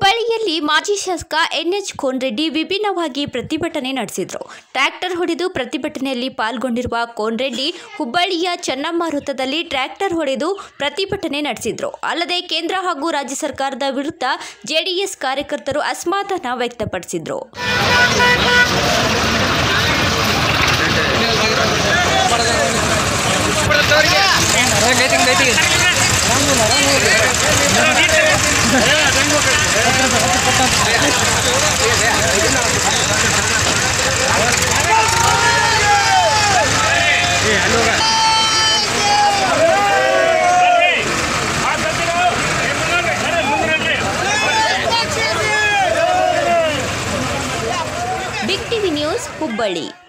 ಹುಬ್ಬಳ್ಳಿಯಲ್ಲಿ ಮಾಜಿ ಶಾಸಕ ಎನ್ಎಚ್ ಕೋನ್ರೆಡ್ಡಿ ವಿಭಿನ್ನವಾಗಿ ಪ್ರತಿಭಟನೆ ನಡೆಸಿದರು ಟ್ರ್ಯಾಕ್ಟರ್ ಹೊಡೆದು ಪ್ರತಿಭಟನೆಯಲ್ಲಿ ಪಾಲ್ಗೊಂಡಿರುವ ಕೋನ್ರೆಡ್ಡಿ ಹುಬ್ಬಳ್ಳಿಯ ಚೆನ್ನಮ್ಮ ವೃತ್ತದಲ್ಲಿ ಟ್ರ್ಯಾಕ್ಟರ್ ಹೊಡೆದು ಪ್ರತಿಭಟನೆ ನಡೆಸಿದರು ಅಲ್ಲದೆ ಕೇಂದ್ರ ಹಾಗೂ ರಾಜ್ಯ ಸರ್ಕಾರದ ವಿರುದ್ಧ ಜೆಡಿಎಸ್ ಕಾರ್ಯಕರ್ತರು ಅಸಮಾಧಾನ ವ್ಯಕ್ತಪಡಿಸಿದರು ಬಿಗ್ ಟಿವಿ ನ್ಯೂಸ್ ಹುಬ್ಬಳ್ಳಿ